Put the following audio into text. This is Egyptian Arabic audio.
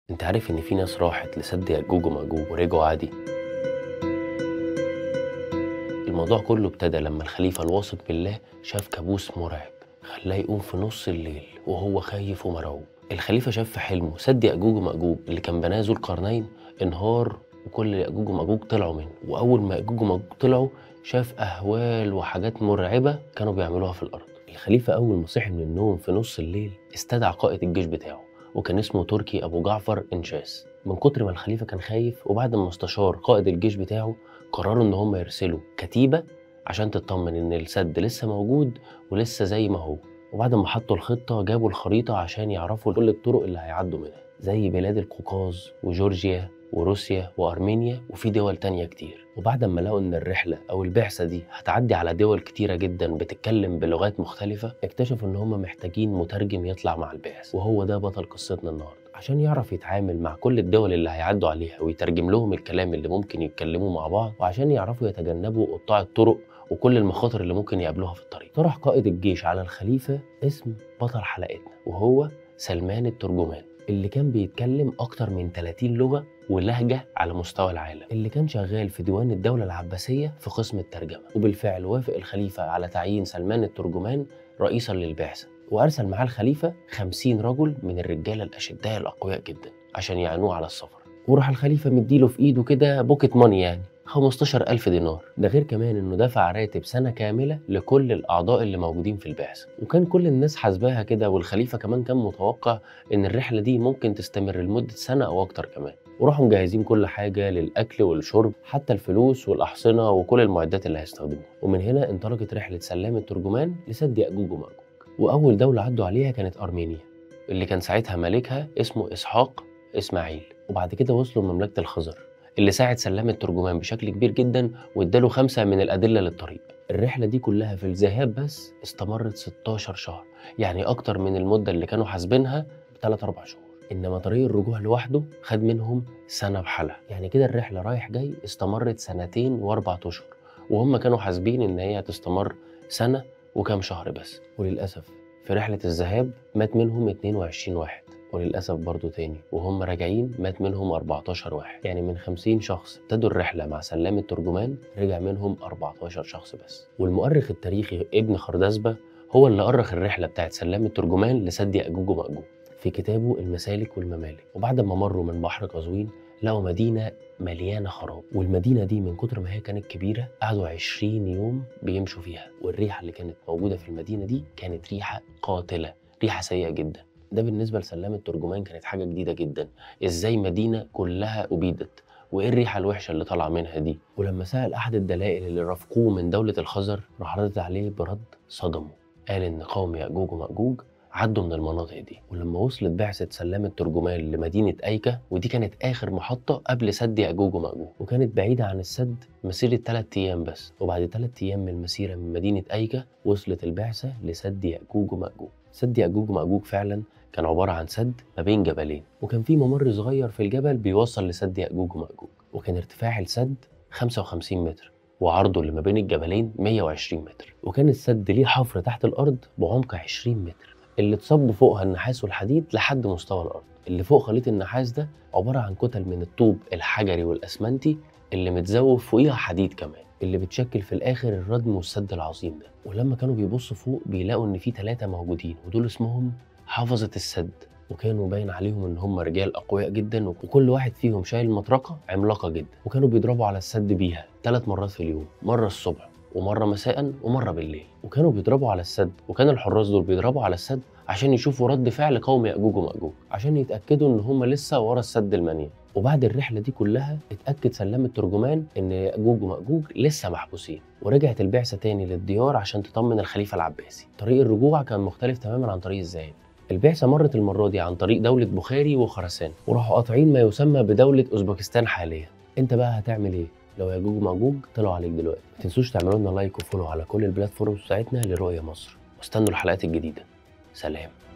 انت عارف ان في ناس راحت لسد يأجوج ومأجوج ورجعوا عادي الموضوع كله ابتدى لما الخليفة الواثق بالله شاف كابوس مرعب خلاه يقوم في نص الليل وهو خايف ومرعوب الخليفة شاف في حلمه سد يأجوج ومأجوج اللي كان بناه ذو القرنين انهار وكل يأجوج ومأجوج طلعوا منه وأول ما يأجوج ومأجوج طلعوا شاف أهوال وحاجات مرعبة كانوا بيعملوها في الأرض الخليفة أول ما صحي من النوم في نص الليل استدعى قائد الجيش بتاعه وكان اسمه تركي أبو جعفر إنشاس من كتر ما الخليفة كان خايف وبعد ما استشار قائد الجيش بتاعه قرروا إن هم يرسلوا كتيبة عشان تطمن إن السد لسه موجود ولسه زي ما هو وبعد ما حطوا الخطة جابوا الخريطة عشان يعرفوا كل الطرق اللي هيعدوا منها زي بلاد القوقاز وجورجيا وروسيا وأرمينيا وفي دول تانية كتير وبعد ما لقوا إن الرحلة أو البعثة دي هتعدي على دول كتيرة جدا بتتكلم بلغات مختلفة اكتشفوا إن هم محتاجين مترجم يطلع مع البعث وهو ده بطل قصتنا النهاردة عشان يعرف يتعامل مع كل الدول اللي هيعدوا عليها ويترجم لهم الكلام اللي ممكن يتكلموا مع بعض وعشان يعرفوا يتجنبوا قطاع الطرق وكل المخاطر اللي ممكن يقابلوها في الطريق طرح قائد الجيش على الخليفة اسم بطل حلقتنا وهو سلمان الترجمان اللي كان بيتكلم أكتر من 30 لغة ولهجة على مستوى العالم اللي كان شغال في ديوان الدولة العباسية في قسم الترجمة وبالفعل وافق الخليفة على تعيين سلمان الترجمان رئيسا للبعثة وأرسل معاه الخليفة 50 رجل من الرجالة الأشداء الأقوياء جدا عشان يعينوه على السفر وراح الخليفة مديله في إيده كده بوكيت ماني يعني 15 ألف دينار ده غير كمان إنه دفع راتب سنة كاملة لكل الأعضاء اللي موجودين في البعثة وكان كل الناس حاسباها كده والخليفة كمان كان متوقع إن الرحلة دي ممكن تستمر لمدة سنة أو أكتر كمان وراحوا مجهزين كل حاجة للأكل والشرب حتى الفلوس والأحصنة وكل المعدات اللي هيستخدموها ومن هنا انطلقت رحلة سلام الترجمان لسد يأجوج ومأجوج وأول دولة عدوا عليها كانت أرمينيا اللي كان ساعتها ملكها اسمه إسحاق إسماعيل وبعد كده وصلوا لمملكة الخزر اللي ساعد سلام الترجمان بشكل كبير جدا واداله خمسة من الأدلة للطريق الرحلة دي كلها في الذهاب بس استمرت 16 شهر يعني أكتر من المدة اللي كانوا حاسبينها بثلاث أربع شهور إنما طريق الرجوع لوحده خد منهم سنة بحالها يعني كده الرحلة رايح جاي استمرت سنتين وأربع أشهر وهم كانوا حاسبين إن هي هتستمر سنة وكام شهر بس وللأسف في رحلة الذهاب مات منهم 22 واحد وللأسف برضو تاني وهم راجعين مات منهم 14 واحد يعني من 50 شخص ابتدوا الرحلة مع سلام الترجمان رجع منهم 14 شخص بس والمؤرخ التاريخي ابن خردسبة هو اللي أرخ الرحلة بتاعت سلام الترجمان لسد يأجوج ومأجوج في كتابه المسالك والممالك وبعد ما مروا من بحر قزوين لقوا مدينة مليانة خراب والمدينة دي من كتر ما هي كانت كبيرة قعدوا 20 يوم بيمشوا فيها والريحة اللي كانت موجودة في المدينة دي كانت ريحة قاتلة ريحة سيئة جدا ده بالنسبة لسلام الترجمان كانت حاجة جديدة جدا ازاي مدينة كلها أبيدت وايه الريحة الوحشة اللي طالعة منها دي ولما سأل أحد الدلائل اللي رافقوه من دولة الخزر راح رد عليه برد صدمه قال إن قوم يأجوج ومأجوج عدوا من المناطق دي ولما وصلت بعثة سلام الترجمان لمدينة أيكا ودي كانت آخر محطة قبل سد يأجوج ومأجوج وكانت بعيدة عن السد مسيرة 3 أيام بس وبعد 3 أيام من المسيرة من مدينة أيكا وصلت البعثة لسد يأجوج ومأجوج سد يأجوج ومأجوج فعلا كان عبارة عن سد ما بين جبلين وكان في ممر صغير في الجبل بيوصل لسد يأجوج ومأجوج وكان ارتفاع السد 55 متر وعرضه اللي ما بين الجبلين 120 متر وكان السد ليه حفر تحت الأرض بعمق 20 متر اللي اتصب فوقها النحاس والحديد لحد مستوى الأرض اللي فوق خليط النحاس ده عبارة عن كتل من الطوب الحجري والأسمنتي اللي متزوب فوقيها حديد كمان اللي بتشكل في الآخر الردم والسد العظيم ده ولما كانوا بيبصوا فوق بيلاقوا إن في ثلاثة موجودين ودول اسمهم حافظة السد وكانوا باين عليهم ان هم رجال اقوياء جدا وكل واحد فيهم شايل مطرقه عملاقه جدا وكانوا بيضربوا على السد بيها ثلاث مرات في اليوم مره الصبح ومره مساء ومره بالليل وكانوا بيضربوا على السد وكان الحراس دول بيضربوا على السد عشان يشوفوا رد فعل قوم ياجوج وماجوج عشان يتاكدوا ان هم لسه ورا السد المنيع وبعد الرحله دي كلها اتاكد سلام الترجمان ان ياجوج وماجوج لسه محبوسين ورجعت البعثه تاني للديار عشان تطمن الخليفه العباسي طريق الرجوع كان مختلف تماما عن طريق الذهاب البعثة مرت المرة دي عن طريق دولة بخاري وخراسان وراحوا قاطعين ما يسمى بدولة أوزبكستان حاليا انت بقى هتعمل ايه؟ لو ياجوج وماجوج طلعوا عليك دلوقتي ما تنسوش تعملوا لنا لايك وفولو على كل البلاتفورمز بتاعتنا لرؤية مصر واستنوا الحلقات الجديدة سلام